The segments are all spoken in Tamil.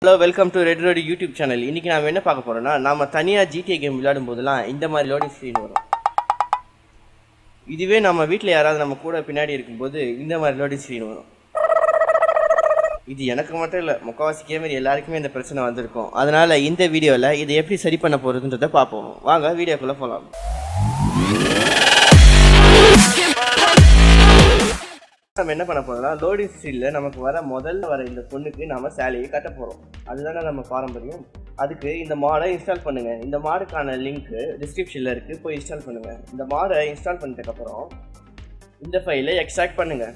hello welcome to red road YouTube channel இன்றைக்கி நாம் என்ன பார்க்க போகிறோம்னா நாம தனியாக ஜிடிஏ கேம் விளையாடும் போதெல்லாம் இந்த மாதிரி லோடிங் ஸ்க்ரீன் வரும் இதுவே நம்ம வீட்டில் யாராவது நம்ம கூட பின்னாடி இருக்கும்போது இந்த மாதிரி லோடிங் ஸ்க்ரீன் வரும் இது எனக்கு மட்டும் இல்லை முக்கால்வாசி கேமர் எல்லாருக்குமே இந்த பிரச்சனை வந்திருக்கும் அதனால் இந்த வீடியோவில் இதை எப்படி சரி பண்ண போகிறதுன்றதை பார்ப்போம் வாங்க வீடியோக்குள்ளே போகலாம் நம்ம என்ன பண்ண போறோம்னா லோடிங் ஸ்க்ரீனில் நமக்கு வர முதல்ல வர இந்த பொண்ணுக்கு நாம சேலையை கட்ட போகிறோம் அதுதானே நம்ம பாரம்பரியம் அதுக்கு இந்த மாடை இன்ஸ்டால் பண்ணுங்க இந்த மாடுக்கான லிங்க் டிஸ்கிரிப்ஷனில் இருக்குது போய் இன்ஸ்டால் பண்ணுங்க இந்த மாடை இன்ஸ்டால் பண்ணதுக்கப்புறம் இந்த ஃபைலை எக்ஸ்ட்ராக்ட் பண்ணுங்க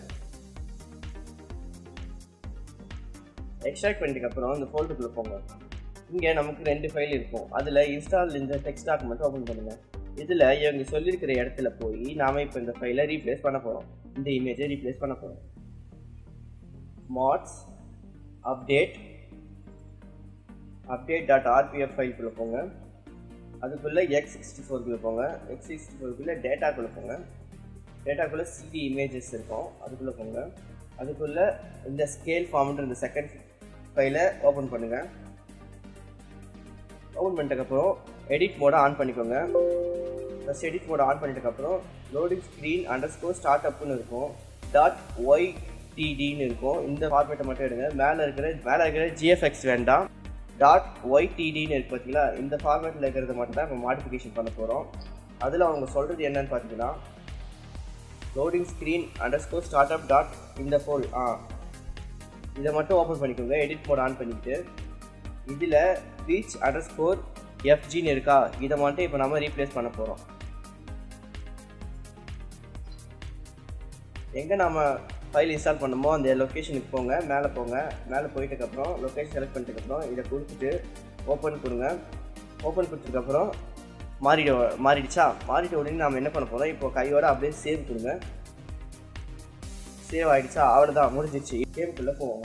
எக்ஸ்ட்ராக்ட் பண்ணதுக்கப்புறம் இந்த ஃபோல்டருக்குள்ள போங்க இங்கே நமக்கு ரெண்டு ஃபைல் இருக்கும் அதில் இன்ஸ்டால் இந்த டெக்ஸ்ட் டாக்குமெண்ட் ஓப்பன் பண்ணுங்க இதில் இவங்க சொல்லியிருக்கிற இடத்துல போய் நாம் இப்போ இந்த ஃபைலை ரீப்ளேஸ் பண்ண போகிறோம் இந்த இமேஜை ரீப்ளேஸ் பண்ண போகிறோம் mods update update dot RPF ஃபைல்குள்ளே போங்க அதுக்குள்ளே எக்ஸ் சிக்ஸ்டி ஃபோர்க்குள்ளே போங்க எக்ஸ் சிக்ஸ்டி ஃபோர்க்குள்ளே டேட்டாக்குள்ளே போங்க டேட்டாக்குள்ளே சிடி இமேஜஸ் இருக்கும் அதுக்குள்ளே போங்க அதுக்குள்ளே இந்த ஸ்கேல் ஃபார்ம்ன்ற இந்த செகண்ட் ஃபைலை ஓப்பன் பண்ணுங்கள் ஓப்பன் பண்ணிட்டதுக்கப்புறம் எடிட் மோடை ஆன் பண்ணிக்கோங்க ஃபஸ்ட் எடிட் மோட ஆன் பண்ணிட்டதுக்கப்புறம் loading screen underscore start அப்னு இருக்கும் டாட் ஒய் டிடின்னு இருக்கும் இந்த ஃபார்மேட்டை மட்டும் எடுங்க மேலே இருக்கிற மேலே இருக்கிற ஜிஎஃப்எக்ஸ் வேண்டாம் டாட் ஒய் டிடின்னு இருக்கு பார்த்தீங்களா இந்த ஃபார்மேட்டில் இருக்கிறத மட்டும் தான் இப்போ மாடிஃபிகேஷன் பண்ண போகிறோம் அதில் அவங்க சொல்கிறது என்னன்னு பார்த்தீங்கன்னா loading screen underscore start up dot இந்த ஃபோல் ஆ இதை மட்டும் ஓப்பன் பண்ணிக்கோங்க எடிட் மோட் ஆன் பண்ணிவிட்டு இதில் ரீச் அண்டர் ஸ்கோர் எஃப்ஜின்னு இருக்கா இதை மட்டும் இப்போ நம்ம ரீப்ளேஸ் பண்ண போகிறோம் எங்கே நம்ம ஃபைல் இன்ஸ்டால் பண்ணுமோ அந்த லொக்கேஷனுக்கு போங்க மேலே போங்க மேலே போயிட்டதுக்கப்புறம் லொக்கேஷன் செலக்ட் பண்ணிட்டதுக்கப்புறம் இதை கொடுத்துட்டு ஓப்பன் கொடுங்க ஓப்பன் கொடுத்ததுக்கப்புறம் மாறிட மாறிடுச்சா மாறிட்ட உடனே நம்ம என்ன பண்ண போகிறோம் இப்போ கையோட அப்படியே சேவ் கொடுங்க சேவ் ஆகிடுச்சா அவ்வளோதான் முடிஞ்சிச்சு கேமுக்குள்ளே போவோம்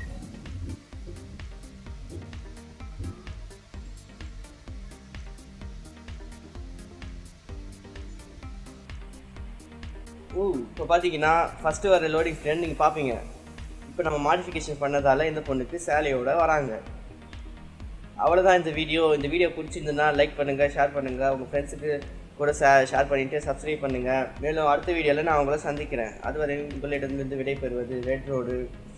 ஓ இப்போ பார்த்தீங்கன்னா ஃபஸ்ட்டு வர லோடிங் ஃப்ரெண்ட் நீங்கள் பார்ப்பீங்க இப்போ நம்ம மாடிஃபிகேஷன் பண்ணதால் இந்த பொண்ணுக்கு சேலையோட வராங்க அவ்வளோதான் இந்த வீடியோ இந்த வீடியோ பிடிச்சிருந்ததுன்னா லைக் பண்ணுங்கள் ஷேர் பண்ணுங்கள் உங்கள் ஃப்ரெண்ட்ஸுக்கு கூட ஷே ஷேர் பண்ணிவிட்டு சப்ஸ்கிரைப் பண்ணுங்கள் மேலும் அடுத்த வீடியோவில் நான் அவங்கள சந்திக்கிறேன் அதுவரை உங்களிடமிருந்து விடைபெறுவது ரெட் ரோடு